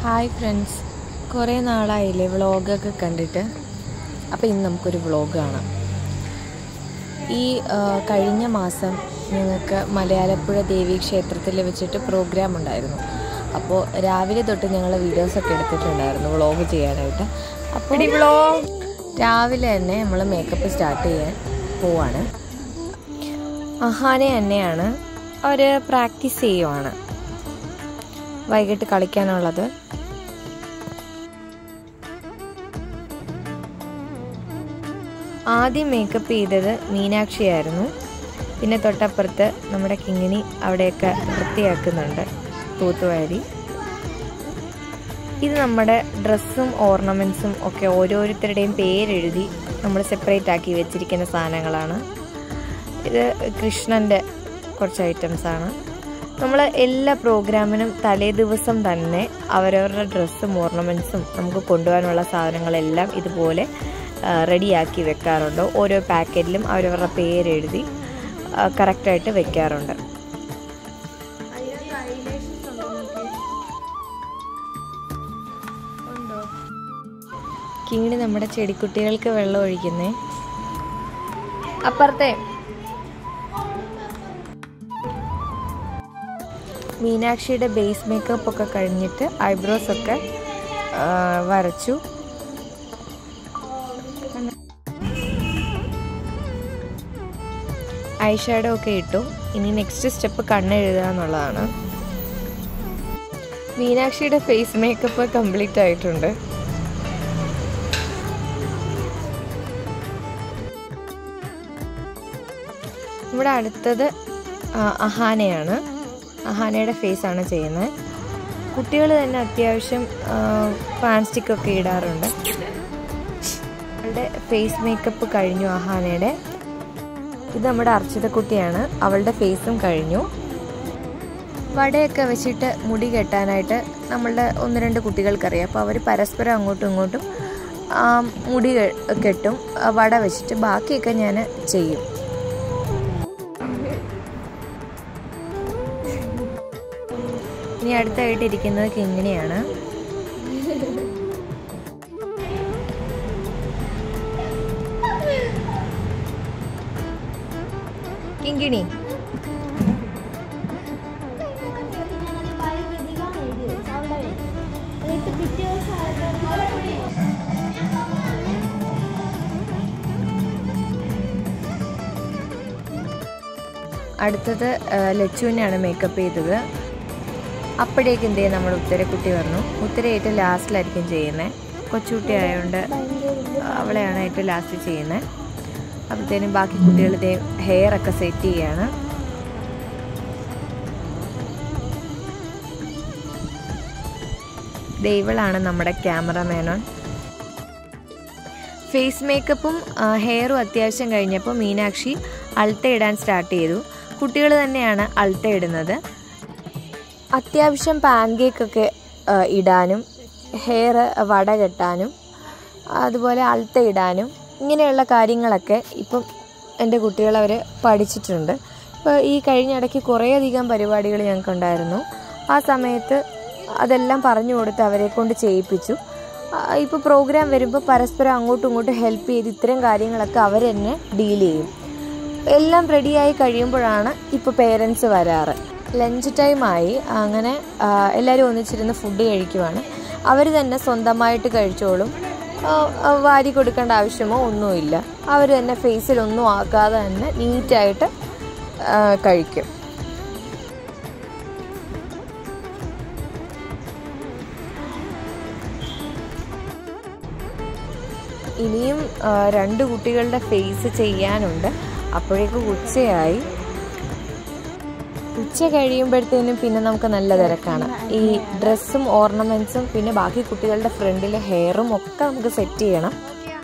hi friends കുറേ നാളായില്ലേ വ്ളോഗൊക്കെ കണ്ടിട്ട് അപ്പോൾ ഇന്ന് നമുക്കൊരു വ്ളോഗ് കാണാം ഈ ആ, കഴിഞ്ഞ മാസം ഞങ്ങൾക്ക് മലയാലപ്പുഴ ദേവി ക്ഷേത്രത്തിൽ വെച്ചിട്ട് പ്രോഗ്രാം ഉണ്ടായിരുന്നു അപ്പോൾ രാവിലെ തൊട്ട് ഞങ്ങൾ വീഡിയോസൊക്കെ എടുത്തിട്ടുണ്ടായിരുന്നു വ്ളോഗ് ചെയ്യാനായിട്ട് അപ്പോൾ വ്ളോഗ് രാവിലെ തന്നെ നമ്മൾ മേക്കപ്പ് സ്റ്റാർട്ട് ചെയ്യാൻ പോവാണ് അഹാനെ തന്നെയാണ് അവർ പ്രാക്ടീസ് ചെയ്യുവാണ് വൈകിട്ട് കളിക്കാനുള്ളത് ആദ്യം മേക്കപ്പ് ചെയ്തത് മീനാക്ഷിയായിരുന്നു പിന്നെ തൊട്ടപ്പുറത്ത് നമ്മുടെ കിങ്ങിണി അവിടെയൊക്കെ വൃത്തിയാക്കുന്നുണ്ട് തൂത്തുവാരി ഇത് നമ്മുടെ ഡ്രസ്സും ഓർണമെൻറ്റ്സും ഒക്കെ ഓരോരുത്തരുടെയും പേരെഴുതി നമ്മൾ സെപ്പറേറ്റ് ആക്കി വെച്ചിരിക്കുന്ന സാധനങ്ങളാണ് ഇത് കൃഷ്ണൻ്റെ കുറച്ച് ഐറ്റംസ് ആണ് നമ്മൾ എല്ലാ പ്രോഗ്രാമിനും തലേ ദിവസം തന്നെ അവരവരുടെ ഡ്രസ്സും ഓർണമെൻറ്റ്സും നമുക്ക് കൊണ്ടുപോകാനുള്ള സാധനങ്ങളെല്ലാം ഇതുപോലെ റെഡിയാക്കി വെക്കാറുണ്ട് ഓരോ പാക്കറ്റിലും അവരവരുടെ പേരെഴുതി കറക്റ്റായിട്ട് വെക്കാറുണ്ട് കിങ്ങിണി നമ്മുടെ ചെടിക്കുട്ടികൾക്ക് വെള്ളം ഒഴിക്കുന്നേ അപ്പുറത്തെ മീനാക്ഷിയുടെ ബേസ് മേക്കപ്പ് ഒക്കെ കഴിഞ്ഞിട്ട് ഐബ്രോസ് ഒക്കെ ആ, വരച്ചു ഐ ഷാഡോ ഒക്കെ ഇട്ടു ഇനി നെക്സ്റ്റ് സ്റ്റെപ്പ് കണ്ണെഴുതുക എന്നുള്ളതാണ് മീനാക്ഷിയുടെ ഫേസ് മേക്കപ്പ് കംപ്ലീറ്റ് ആയിട്ടുണ്ട് ഇവിടെ അടുത്തത് ആ, അഹാനയാണ് അഹാനയുടെ ഫേസ് ആണ് ചെയ്യുന്നത് കുട്ടികൾ തന്നെ അത്യാവശ്യം പാൻസ്റ്റിക് ഒക്കെ ഇടാറുണ്ട് അവളുടെ ഫേസ് മേക്കപ്പ് കഴിഞ്ഞു അഹാനയുടെ ഇത് നമ്മുടെ അർച്ചിതക്കുട്ടിയാണ് അവളുടെ ഫേസും കഴിഞ്ഞു വടയൊക്കെ വെച്ചിട്ട് മുടി കെട്ടാനായിട്ട് നമ്മളുടെ ഒന്ന് രണ്ട് കുട്ടികൾക്കറിയാം അപ്പോൾ അവർ പരസ്പരം അങ്ങോട്ടും ഇങ്ങോട്ടും ആ, മുടി കെ- കെട്ടും ആ, വട വെച്ചിട്ട് ബാക്കിയൊക്കെ ഞാൻ ചെയ്യും ഇനി അടുത്തായിട്ട് ഇരിക്കുന്നത് കിങ്ങിണിയാണ് കിങ്കിണി അടുത്തത് ആ, ലച്ചുവിനെയാണ് മേക്കപ്പ് ചെയ്തത് അപ്പോഴേക്കും എന്തേ നമ്മുടെ ഉത്തരക്കുട്ടി വന്നു ഉത്തര ഏറ്റവും ലാസ്റ്റിലായിരിക്കും ചെയ്യുന്നത് കൊച്ചുകുട്ടി ആയതുകൊണ്ട് അവളെയാണ് ഏറ്റവും ലാസ്റ്റ് ചെയ്യുന്നത് അപ്പോഴത്തേനും ബാക്കി കുട്ടികൾ ഇതേ ഹെയർ ഒക്കെ സെറ്റ് ചെയ്യാണ് ദേ ഇവളാണ് നമ്മുടെ ക്യാമറമാനോൺ ഫേസ് മേക്കപ്പും ആ, ഹെയറും അത്യാവശ്യം കഴിഞ്ഞപ്പോൾ മീനാക്ഷി അൾട്ട ഇടാൻ സ്റ്റാർട്ട് ചെയ്തു കുട്ടികൾ തന്നെയാണ് അൾട്ട ഇടുന്നത് അത്യാവശ്യം പാൻ കേക്കൊക്കെ ഇടാനും ഹെയർ വട കെട്ടാനും അതുപോലെ അൾത്ത ഇടാനും ഇങ്ങനെയുള്ള കാര്യങ്ങളൊക്കെ ഇപ്പം എൻ്റെ കുട്ടികൾ അവർ പഠിച്ചിട്ടുണ്ട് ഇപ്പോൾ ഈ കഴിഞ്ഞ ഇടയ്ക്ക് കുറേയധികം പരിപാടികൾ ഞങ്ങൾക്കുണ്ടായിരുന്നു ആ സമയത്ത് അതെല്ലാം പറഞ്ഞു കൊടുത്ത് അവരെ കൊണ്ട് ചെയ്യിപ്പിച്ചു ഇപ്പോൾ പ്രോഗ്രാം വരുമ്പോൾ പരസ്പരം അങ്ങോട്ടും ഇങ്ങോട്ടും ഹെൽപ്പ് ചെയ്ത് ഇത്തരം കാര്യങ്ങളൊക്കെ അവർ തന്നെ ഡീൽ ചെയ്യും എല്ലാം റെഡിയായി കഴിയുമ്പോഴാണ് ഇപ്പോൾ പേരൻസ് വരാറ് ലഞ്ച് ടൈമായി അങ്ങനെ ആ, എല്ലാവരും ഒന്നിച്ചിരുന്ന് ഫുഡ് കഴിക്കുവാണ് അവർ തന്നെ സ്വന്തമായിട്ട് കഴിച്ചോളും ആ, ആ, വാരി കൊടുക്കേണ്ട ആവശ്യമോ ഒന്നുമില്ല അവർ തന്നെ ഫേസിലൊന്നും ആക്കാതെ തന്നെ നീറ്റായിട്ട് ആ, കഴിക്കും ഇനിയും ആ, രണ്ട് കുട്ടികളുടെ ഫേസ് ചെയ്യാനുണ്ട് അപ്പോഴേക്കും ഉച്ചയായി ഉച്ച കഴിയുമ്പോഴത്തേനും പിന്നെ നമുക്ക് നല്ല തിരക്കാണ് ഈ ഡ്രസ്സും ഓർണമെന്റ്സും പിന്നെ ബാക്കി കുട്ടികളുടെ ഫ്രണ്ടിലെ ഹെയറും ഒക്കെ നമുക്ക് സെറ്റ് ചെയ്യണം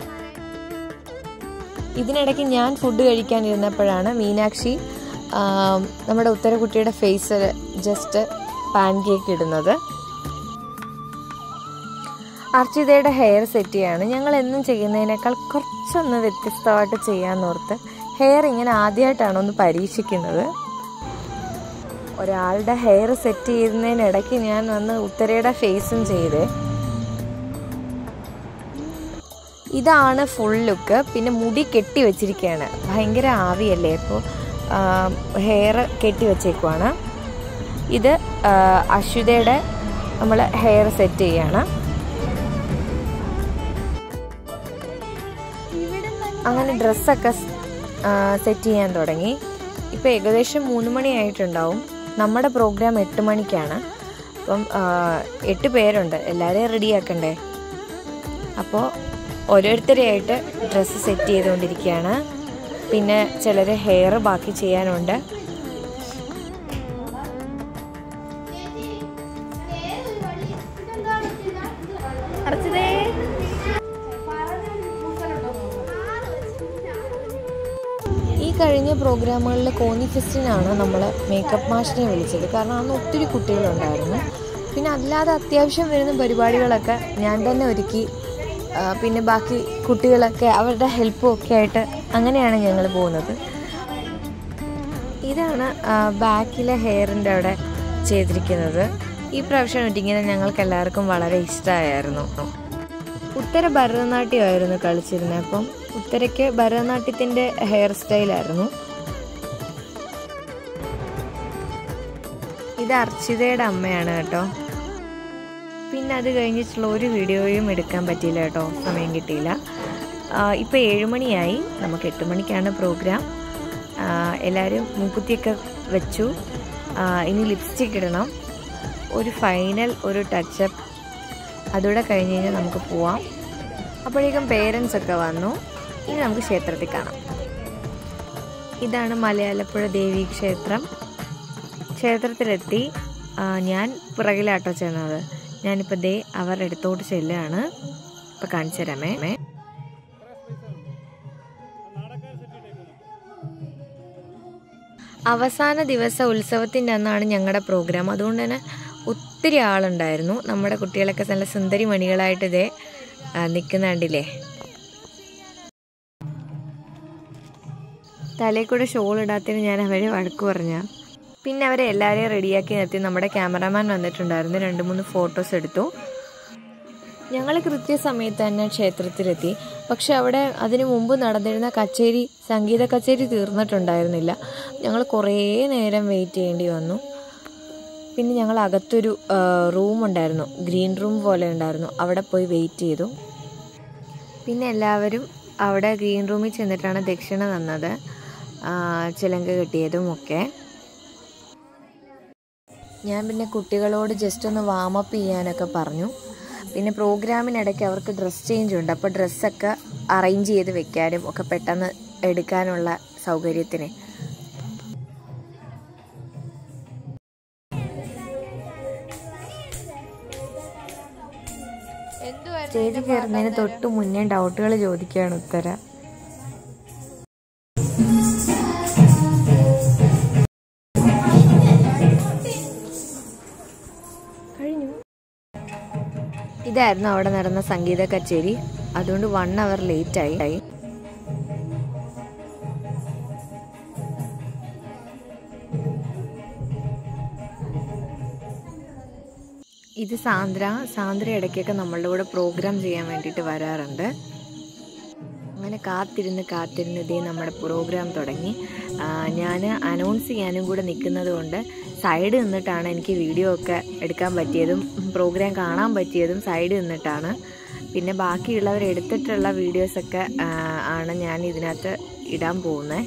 ഇതിനിടയ്ക്ക് ഞാൻ ഫുഡ് കഴിക്കാനിരുന്നപ്പോഴാണ് മീനാക്ഷി ആ, നമ്മുടെ ഉത്തരകുട്ടിയുടെ ഫേസിൽ ജസ്റ്റ് പാൻ കേക്ക് ഇടുന്നത് അർച്ചിതയുടെ ഹെയർ സെറ്റ് ചെയ്യാണ് ഞങ്ങൾ എന്നും ചെയ്യുന്നതിനേക്കാൾ കുറച്ചൊന്ന് വ്യത്യസ്തമായിട്ട് ചെയ്യാന്നോർത്ത് ഹെയർ ഇങ്ങനെ ആദ്യമായിട്ടാണ് ഒന്ന് പരീക്ഷിക്കുന്നത് ഒരാളുടെ ഹെയർ സെറ്റ് ചെയ്യുന്നതിനിടയ്ക്ക് ഞാൻ വന്ന് ഉത്തരയുടെ ഫേസും ചെയ്തേ ഇതാണ് ഫുൾ ലുക്ക് പിന്നെ മുടി കെട്ടി വെച്ചിരിക്കുകയാണ് ഭയങ്കര ആവിയല്ലേ അപ്പോൾ ഹെയർ കെട്ടി വെച്ചേക്കുവാണ് ഇത് ആ, അശ്വിതയുടെ നമ്മൾ ഹെയർ സെറ്റ് ചെയ്യാണ് അങ്ങനെ ഡ്രസ്സൊക്കെ സെറ്റ് ചെയ്യാൻ തുടങ്ങി ഇപ്പോൾ ഏകദേശം മൂന്ന് മണിയായിട്ടുണ്ടാവും നമ്മുടെ പ്രോഗ്രാം എട്ട് മണിക്കാണ് അപ്പം ആ, എട്ട് പേരുണ്ട് എല്ലാവരെയും റെഡിയാക്കണ്ടേ അപ്പോൾ ഓരോരുത്തരെയായിട്ട് ഡ്രസ്സ് സെറ്റ് ചെയ്തുകൊണ്ടിരിക്കുകയാണ് പിന്നെ ചിലർ ഹെയർ ബാക്കി ചെയ്യാനുണ്ട് ഈ കഴിഞ്ഞ പ്രോഗ്രാമുകളിൽ കോന്നി ഫെസ്റ്റിനാണ് നമ്മൾ മേക്കപ്പ് മാഷിനെ വിളിച്ചത് കാരണം അന്ന് ഒത്തിരി കുട്ടികളുണ്ടായിരുന്നു പിന്നെ അല്ലാതെ അത്യാവശ്യം വരുന്ന പരിപാടികളൊക്കെ ഞാൻ തന്നെ ഒരുക്കി ആ, പിന്നെ ബാക്കി കുട്ടികളൊക്കെ അവരുടെ ഹെൽപ്പും ഒക്കെ ആയിട്ട് അങ്ങനെയാണ് ഞങ്ങൾ പോകുന്നത് ഇതാണ് ബാക്കിലെ ഹെയറിൻ്റെ അവിടെ ചെയ്തിരിക്കുന്നത് ഈ പ്രാവശ്യം ഒറ്റിങ്ങനെ ഞങ്ങൾക്ക് എല്ലാവർക്കും വളരെ ഇഷ്ടമായിരുന്നു ഉത്തര ഭരതനാട്യമായിരുന്നു കളിച്ചിരുന്നത് അപ്പം ഉത്തരയ്ക്ക് ഭരതനാട്യത്തിൻ്റെ ഹെയർ സ്റ്റൈലായിരുന്നു ഇത് അർച്ചിതയുടെ അമ്മയാണ് കേട്ടോ പിന്നെ അത് കഴിഞ്ഞിട്ടുള്ള ഒരു വീഡിയോയും എടുക്കാൻ പറ്റിയില്ല കേട്ടോ സമയം കിട്ടിയില്ല ഇപ്പോൾ ഏഴുമണിയായി നമുക്ക് എട്ട് മണിക്കാണ് പ്രോഗ്രാം എല്ലാവരും മൂക്കുത്തിയൊക്കെ വെച്ചു ആ, ഇനി ലിപ്സ്റ്റിക് ഇടണം ഒരു ഫൈനൽ ഒരു ടച്ചപ്പ് അതുകൂടെ കഴിഞ്ഞ് കഴിഞ്ഞാൽ നമുക്ക് പോവാം അപ്പോഴേക്കും പേരൻസ് ഒക്കെ വന്നു ഇനി നമുക്ക് ക്ഷേത്രത്തിൽ കാണാം ഇതാണ് മലയാളപ്പുഴ ദേവി ക്ഷേത്രം ക്ഷേത്രത്തിലെത്തി ആ, ഞാൻ പിറകിലാട്ടോ ചെന്നത് ഞാനിപ്പോൾ ദേ അവരുടെ അടുത്തോട്ട് ചെല്ലുകയാണ് ഇപ്പം കാണിച്ചു തരാമേ അവസാന ദിവസ ഉത്സവത്തിൻ്റെ അന്നാണ് ഞങ്ങളുടെ പ്രോഗ്രാം അതുകൊണ്ട് തന്നെ ഒത്തിരി ആളുണ്ടായിരുന്നു നമ്മുടെ കുട്ടികളൊക്കെ നല്ല സുന്ദരി മണികളായിട്ട് ഇതേ നിൽക്കുന്ന കണ്ടില്ലേ തലയിൽ കൂടെ ഷോൾ ഇടാത്തതിന് ഞാൻ അവരെ വഴക്ക് പറഞ്ഞ പിന്നെ അവരെ എല്ലാവരെയും റെഡിയാക്കി നിർത്തി നമ്മുടെ ക്യാമറാമാൻ വന്നിട്ടുണ്ടായിരുന്നു രണ്ട് മൂന്ന് ഫോട്ടോസ് എടുത്തു ഞങ്ങൾ കൃത്യസമയത്ത് തന്നെ ക്ഷേത്രത്തിലെത്തി പക്ഷെ അവിടെ അതിനു മുമ്പ് നടന്നിരുന്ന കച്ചേരി സംഗീത കച്ചേരി തീർന്നിട്ടുണ്ടായിരുന്നില്ല ഞങ്ങൾ കുറേ നേരം വെയിറ്റ് ചെയ്യേണ്ടി വന്നു പിന്നെ ഞങ്ങൾ അകത്തൊരു റൂം ഉണ്ടായിരുന്നു ഗ്രീൻ റൂം പോലെ ഉണ്ടായിരുന്നു അവിടെ പോയി വെയിറ്റ് ചെയ്തു പിന്നെ എല്ലാവരും അവിടെ ഗ്രീൻ റൂമിൽ ചെന്നിട്ടാണ് ദക്ഷിണ തന്നത് ആ, ചിലങ്ക കിട്ടിയതും ഒക്കെ ഞാൻ പിന്നെ കുട്ടികളോട് ജസ്റ്റ് ഒന്ന് വാമപ്പ് ചെയ്യാനൊക്കെ പറഞ്ഞു പിന്നെ പ്രോഗ്രാമിനിടയ്ക്ക് അവർക്ക് ഡ്രസ് ചേഞ്ച് ഉണ്ട് അപ്പോൾ ഡ്രസ്സൊക്കെ അറേഞ്ച് ചെയ്ത് വെക്കാനും ഒക്കെ പെട്ടെന്ന് എടുക്കാനുള്ള സൗകര്യത്തിന് സ്റ്റേജിൽ കയറുന്നതിന് തൊട്ട് മുന്നേ ഡൗട്ടുകൾ ചോദിക്കുകയാണ് ഉത്തര കഴിഞ്ഞു ഇതായിരുന്നു അവിടെ നടന്ന സംഗീത കച്ചേരി അതുകൊണ്ട് വൺ അവർ ലേറ്റ് ആയി ഇത് സാന്ദ്ര സാന്ദ്ര ഇടയ്ക്കൊക്കെ നമ്മളുടെ കൂടെ പ്രോഗ്രാം ചെയ്യാൻ വേണ്ടിയിട്ട് വരാറുണ്ട് അങ്ങനെ കാത്തിരുന്ന് കാത്തിരുന്ന് ഇതേ നമ്മുടെ പ്രോഗ്രാം തുടങ്ങി ഞാൻ അനൗൺസ് ചെയ്യാനും കൂടെ നിൽക്കുന്നത് കൊണ്ട് സൈഡ് നിന്നിട്ടാണ് എനിക്ക് വീഡിയോ ഒക്കെ എടുക്കാൻ പറ്റിയതും പ്രോഗ്രാം കാണാൻ പറ്റിയതും സൈഡ് നിന്നിട്ടാണ് പിന്നെ ബാക്കിയുള്ളവർ എടുത്തിട്ടുള്ള വീഡിയോസൊക്കെ ആ, ആണ് ഞാൻ ഇതിനകത്ത് ഇടാൻ പോകുന്നത്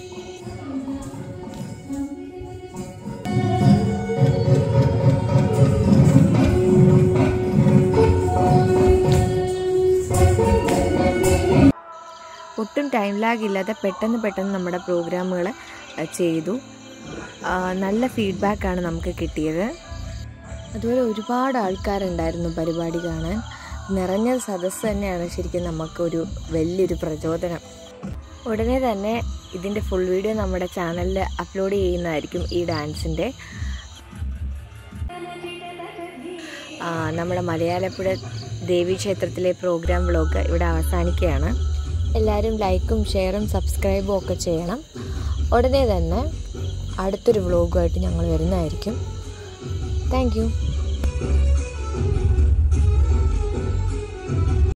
ഒട്ടും ടൈം ലാഗ് ഇല്ലാതെ പെട്ടെന്ന് പെട്ടെന്ന് നമ്മുടെ പ്രോഗ്രാമുകൾ ചെയ്തു ആ, നല്ല ഫീഡ്ബാക്കാണ് നമുക്ക് കിട്ടിയത് അതുപോലെ ഒരുപാട് ആൾക്കാരുണ്ടായിരുന്നു പരിപാടി കാണാൻ നിറഞ്ഞ സദസ്സ് തന്നെയാണ് ശരിക്കും നമുക്കൊരു വലിയൊരു പ്രചോദനം ഉടനെ തന്നെ ഇതിൻ്റെ ഫുൾ വീഡിയോ നമ്മുടെ ചാനലിൽ അപ്ലോഡ് ചെയ്യുന്നതായിരിക്കും ഈ ഡാൻസിൻ്റെ ആ, നമ്മുടെ മലയാളപ്പുഴ ദേവീക്ഷേത്രത്തിലെ പ്രോഗ്രാം വ്ലോഗ് ഇവിടെ അവസാനിക്കുകയാണ് എല്ലാവരും ലൈക്കും ഷെയറും സബ്സ്ക്രൈബും ഒക്കെ ചെയ്യണം ഉടനെ തന്നെ അടുത്തൊരു വ്ളോഗുമായിട്ട് ഞങ്ങൾ വരുന്നതായിരിക്കും താങ്ക് യു